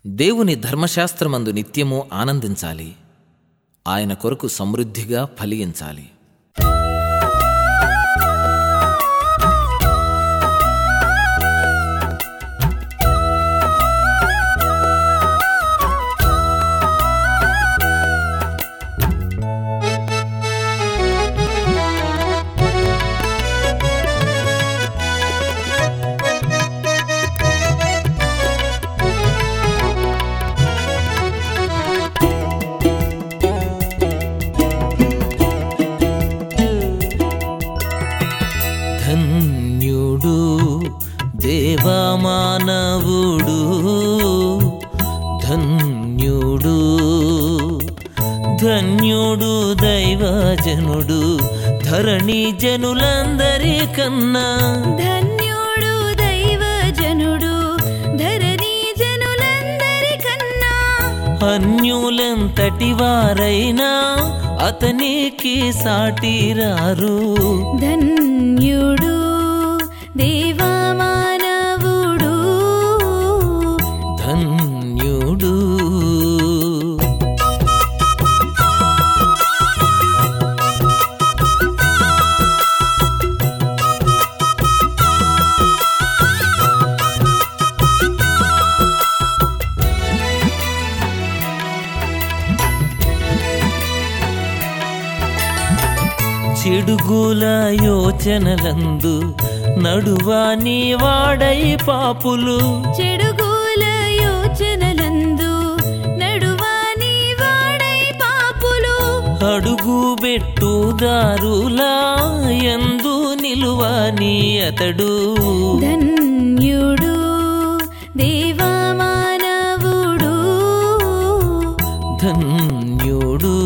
దేవుని ధర్మశాస్త్రమందు నిత్యము ఆనందించాలి ఆయన కొరకు సమృద్ధిగా ఫలించాలి ధన్యుడు దేవమానవుడు ధన్యుడు ధన్యుడు దైవజనుడు ధరణి జనులందరి కన్నా ధన్యుడు దైవజనుడు ధరణి జనులందరికన్నా అన్యులంతటి వారైనా అతనికి సాటిరారు ధన్యుడు దేవమానవుడు ధన్యుడు చెడుగుల యోచనలందు నడువాని వాడై పాపులు చెడుగుల యోచనలందు నడువాని వాడై పాపులు అడుగు బెట్టుదారులా ఎందు నిలువని అతడు ధన్యుడు దేవమానవుడు ధన్యుడు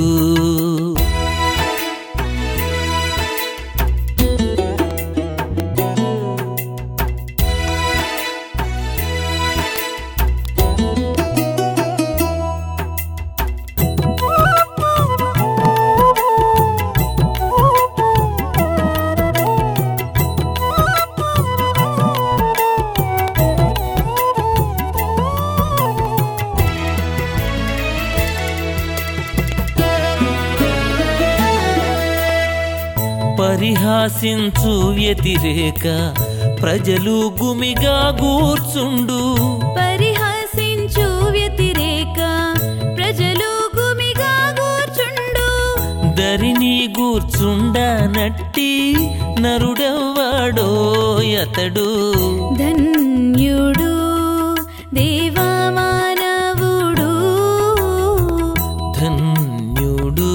పరిహాసించు వ్యతిరేక ప్రజలు గుమిగా గూర్చుండు పరిహాసించు వ్యతిరేక ప్రజలు గుమిగా కూర్చుండు దరిని గూర్చుండనట్టి నరుడెవ్వడో అతడు ధన్యుడు దేవమానవుడు ధన్యుడు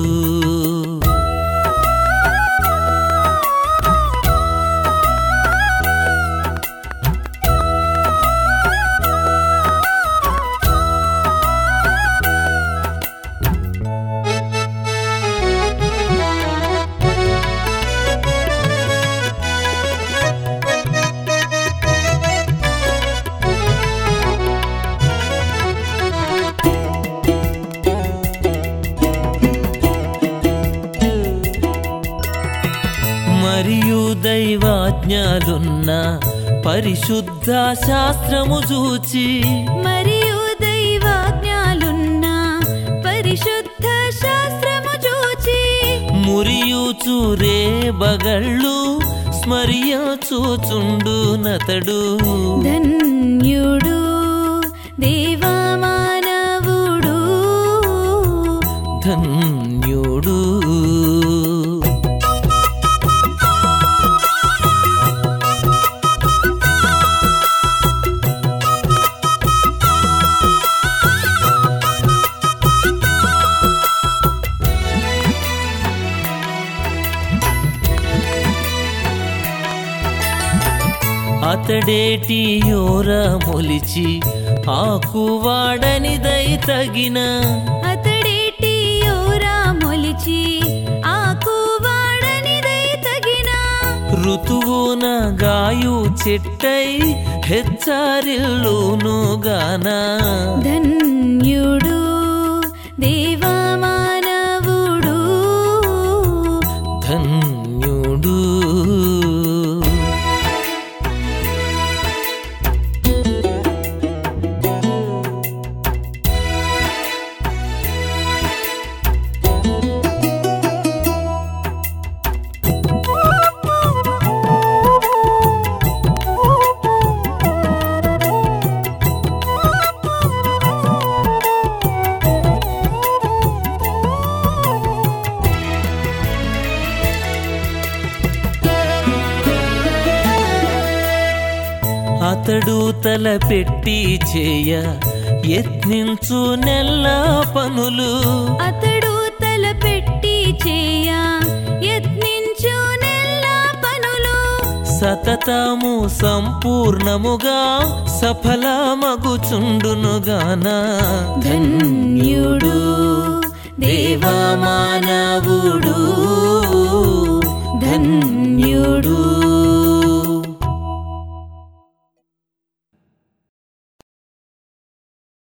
మరియు దైవాజ్ఞలున్న పరిశుద్ధ శాస్త్రము చూచి మరియు దైవాజ్ఞాలున్న పరిశుద్ధ శాస్త్రము చూచి మురియుచూరే బగళ్ళు స్మరియచూచుండు నతడు ధన్యుడు దేవమానవుడు ధన్యుడు అతడేటి యోర మొలిచి ఆకువాడనిదై తగిన అతడేటి యోరా మొలిచి ఆకు వాడనిదై తగిన ఋతువున గాయు చెట్టై హెచ్చరిల్లును గానా ధన్యుడు దేవమానవుడు ధన్యుడు తలపెట్టి చేయ యత్నించు నెల్ల పనులు అతడు తలపెట్టి చేయ యత్నించు నెల్లా పనులు సతతము సంపూర్ణముగా సఫలమగుచుండునుగాన ధన్యుడు దేవమానవుడు ధన్యుడు